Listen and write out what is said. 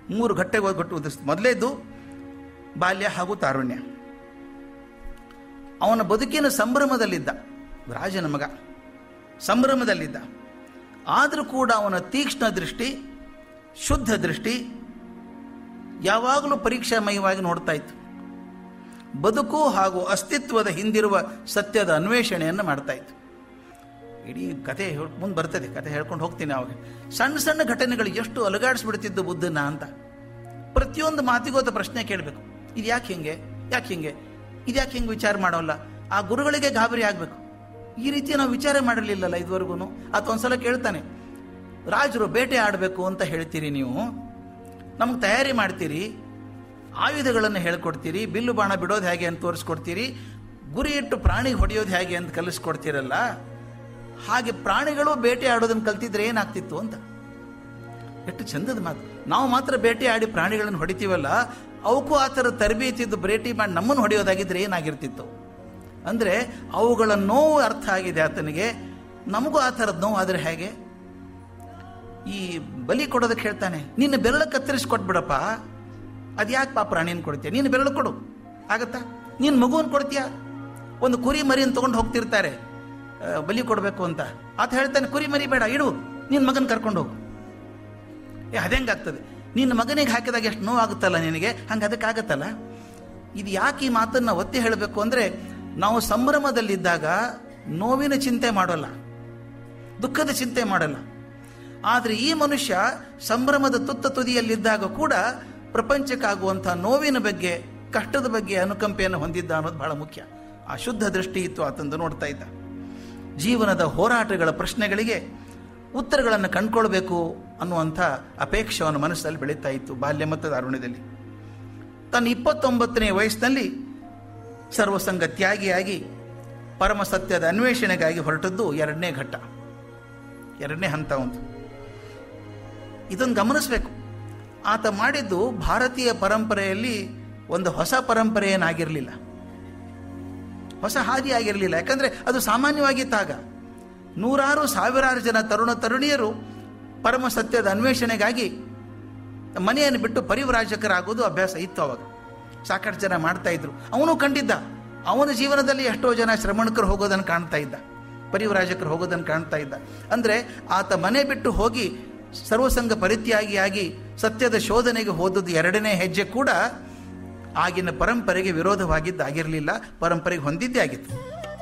ಮೂರು ಘಟ್ಟಗಳು ಘಟ್ಟು ಉದಿಸ್ತು ಮೊದಲೇದು ಬಾಲ್ಯ ಹಾಗೂ ತಾರುಣ್ಯ ಅವನ ಬದುಕಿನ ಸಂಭ್ರಮದಲ್ಲಿದ್ದ ರಾಜನ ಮಗ ಸಂಭ್ರಮದಲ್ಲಿದ್ದ ಆದರೂ ಕೂಡ ಅವನ ತೀಕ್ಷ್ಣ ದೃಷ್ಟಿ ಶುದ್ಧ ದೃಷ್ಟಿ ಯಾವಾಗಲೂ ಪರೀಕ್ಷಾಮಯವಾಗಿ ನೋಡ್ತಾ ಇತ್ತು ಬದುಕು ಹಾಗೂ ಅಸ್ತಿತ್ವದ ಹಿಂದಿರುವ ಸತ್ಯದ ಅನ್ವೇಷಣೆಯನ್ನು ಮಾಡ್ತಾ ಇತ್ತು ಇಡೀ ಕತೆ ಹೇಳ್ ಮುಂದೆ ಬರ್ತದೆ ಕತೆ ಹೇಳ್ಕೊಂಡು ಹೋಗ್ತೀನಿ ಅವಾಗ ಸಣ್ಣ ಸಣ್ಣ ಘಟನೆಗಳು ಎಷ್ಟು ಅಲುಗಾಡಿಸ್ಬಿಡ್ತಿದ್ದು ಬುದ್ಧನ ಅಂತ ಪ್ರತಿಯೊಂದು ಮಾತಿಗೋತ ಪ್ರಶ್ನೆ ಕೇಳಬೇಕು ಇದು ಯಾಕೆ ಹಿಂಗೆ ಯಾಕೆ ಹಿಂಗೆ ಇದು ಯಾಕೆ ಹಿಂಗೆ ವಿಚಾರ ಮಾಡೋಲ್ಲ ಆ ಗುರುಗಳಿಗೆ ಗಾಬರಿ ಆಗಬೇಕು ಈ ರೀತಿ ನಾವು ವಿಚಾರ ಮಾಡಿರಲಿಲ್ಲಲ್ಲ ಇದುವರೆಗೂ ಅಥವಾ ಒಂದ್ಸಲ ಕೇಳ್ತಾನೆ ರಾಜರು ಬೇಟೆ ಆಡಬೇಕು ಅಂತ ಹೇಳ್ತೀರಿ ನೀವು ನಮಗೆ ತಯಾರಿ ಮಾಡ್ತೀರಿ ಆಯುಧಗಳನ್ನು ಹೇಳ್ಕೊಡ್ತೀರಿ ಬಿಲ್ಲು ಬಾಣ ಬಿಡೋದು ಹೇಗೆ ಅಂತ ತೋರಿಸ್ಕೊಡ್ತೀರಿ ಗುರಿ ಇಟ್ಟು ಪ್ರಾಣಿಗೆ ಹೊಡೆಯೋದು ಹೇಗೆ ಅಂತ ಕಲಿಸ್ಕೊಡ್ತೀರಲ್ಲ ಹಾಗೆ ಪ್ರಾಣಿಗಳು ಬೇಟೆ ಆಡೋದನ್ನು ಕಲ್ತಿದ್ರೆ ಏನಾಗ್ತಿತ್ತು ಅಂತ ಎಷ್ಟು ಚಂದದ ಮಾತು ನಾವು ಮಾತ್ರ ಬೇಟೆ ಆಡಿ ಪ್ರಾಣಿಗಳನ್ನು ಹೊಡಿತೀವಲ್ಲ ಅವಕ್ಕೂ ಆ ಥರ ತರಬೇತಿ ಇದ್ದು ಬೇಟೆ ಮಾಡಿ ನಮ್ಮನ್ನು ಹೊಡೆಯೋದಾಗಿದ್ರೆ ಏನಾಗಿರ್ತಿತ್ತು ಅಂದರೆ ಅವುಗಳ ನೋವು ಅರ್ಥ ಆಗಿದೆ ಆತನಿಗೆ ನಮಗೂ ಆ ಥರದ ನೋವು ಆದರೆ ಹೇಗೆ ಈ ಬಲಿ ಕೊಡೋದಕ್ಕೆ ಹೇಳ್ತಾನೆ ನಿನ್ನ ಬೆರಳು ಕತ್ತರಿಸಿ ಕೊಟ್ಬಿಡಪ್ಪ ಅದು ಯಾಕೆ ಪಾ ಪ್ರಾಣಿನ ಕೊಡ್ತೀಯ ನೀನು ಬೆರಳು ಕೊಡು ಆಗತ್ತಾ ನೀನು ಮಗುವನ್ನು ಕೊಡ್ತೀಯ ಒಂದು ಕುರಿ ಮರಿಯನ್ನು ತೊಗೊಂಡು ಹೋಗ್ತಿರ್ತಾರೆ ಆ, ಬಲಿ ಕೊಡಬೇಕು ಅಂತ ಆತ ಹೇಳ್ತಾನೆ ಕುರಿ ಮರಿ ಬೇಡ ಇಡು ನಿನ್ನ ಮಗನ ಕರ್ಕೊಂಡು ಹೋಗು ಏ ಅದೇಂಗಾಗ್ತದೆ ನಿನ್ನ ಮಗನಿಗೆ ಹಾಕಿದಾಗ ಎಷ್ಟು ನೋವಾಗುತ್ತಲ್ಲ ನಿನಗೆ ಹಂಗೆ ಅದಕ್ಕಾಗತ್ತಲ್ಲ ಇದು ಯಾಕೆ ಈ ಮಾತನ್ನು ಒತ್ತಿ ಹೇಳಬೇಕು ಅಂದರೆ ನಾವು ಸಂಭ್ರಮದಲ್ಲಿದ್ದಾಗ ನೋವಿನ ಚಿಂತೆ ಮಾಡೋಲ್ಲ ದುಃಖದ ಚಿಂತೆ ಮಾಡಲ್ಲ ಆದರೆ ಈ ಮನುಷ್ಯ ಸಂಭ್ರಮದ ತುತ್ತ ತುದಿಯಲ್ಲಿದ್ದಾಗ ಕೂಡ ಪ್ರಪಂಚಕ್ಕಾಗುವಂಥ ನೋವಿನ ಬಗ್ಗೆ ಕಷ್ಟದ ಬಗ್ಗೆ ಅನುಕಂಪೆಯನ್ನು ಹೊಂದಿದ್ದ ಅನ್ನೋದು ಬಹಳ ಮುಖ್ಯ ಆ ಶುದ್ಧ ದೃಷ್ಟಿ ಇತ್ತು ಆತಂದು ನೋಡ್ತಾ ಇದ್ದ ಜೀವನದ ಹೋರಾಟಗಳ ಪ್ರಶ್ನೆಗಳಿಗೆ ಉತ್ತರಗಳನ್ನು ಕಂಡುಕೊಳ್ಬೇಕು ಅನ್ನುವಂಥ ಅಪೇಕ್ಷೆ ಅವನ ಮನಸ್ಸಲ್ಲಿ ಬೆಳೀತಾ ಇತ್ತು ಬಾಲ್ಯ ಮತ್ತು ದಾರುಣ್ಯದಲ್ಲಿ ತನ್ನ ಇಪ್ಪತ್ತೊಂಬತ್ತನೇ ವಯಸ್ಸಿನಲ್ಲಿ ಸರ್ವಸಂಗ ತ್ಯಾಗಿಯಾಗಿ ಪರಮ ಸತ್ಯದ ಅನ್ವೇಷಣೆಗಾಗಿ ಹೊರಟದ್ದು ಎರಡನೇ ಘಟ್ಟ ಎರಡನೇ ಹಂತ ಒಂದು ಇದನ್ನು ಗಮನಿಸಬೇಕು ಆತ ಮಾಡಿದ್ದು ಭಾರತೀಯ ಪರಂಪರೆಯಲ್ಲಿ ಒಂದು ಹೊಸ ಪರಂಪರೆ ಏನಾಗಿರಲಿಲ್ಲ ಹೊಸ ಹಾದಿ ಆಗಿರಲಿಲ್ಲ ಯಾಕಂದರೆ ಅದು ಸಾಮಾನ್ಯವಾಗಿತ್ತಾಗ ನೂರಾರು ಸಾವಿರಾರು ಜನ ತರುಣ ತರುಣಿಯರು ಪರಮ ಸತ್ಯದ ಅನ್ವೇಷಣೆಗಾಗಿ ಮನೆಯನ್ನು ಬಿಟ್ಟು ಪರಿವ್ರಾಜಕರಾಗೋದು ಅಭ್ಯಾಸ ಇತ್ತು ಅವಾಗ ಸಾಕಷ್ಟು ಜನ ಮಾಡ್ತಾ ಇದ್ರು ಅವನು ಕಂಡಿದ್ದ ಅವನ ಜೀವನದಲ್ಲಿ ಎಷ್ಟೋ ಜನ ಶ್ರಮಣಕರು ಹೋಗೋದನ್ನು ಕಾಣ್ತಾ ಇದ್ದ ಪರಿವ್ರಾಜಕರು ಹೋಗೋದನ್ನು ಕಾಣ್ತಾ ಇದ್ದ ಅಂದರೆ ಆತ ಮನೆ ಬಿಟ್ಟು ಹೋಗಿ ಸರ್ವಸಂಗ ಪರಿತ್ಯಾಗಿಯಾಗಿ ಸತ್ಯದ ಶೋಧನೆಗೆ ಹೋದದ್ದು ಎರಡನೇ ಹೆಜ್ಜೆ ಕೂಡ ಆಗಿನ ಪರಂಪರೆಗೆ ವಿರೋಧವಾಗಿದ್ದಾಗಿರಲಿಲ್ಲ ಪರಂಪರೆಗೆ ಹೊಂದಿದ್ದೇ ಆಗಿತ್ತು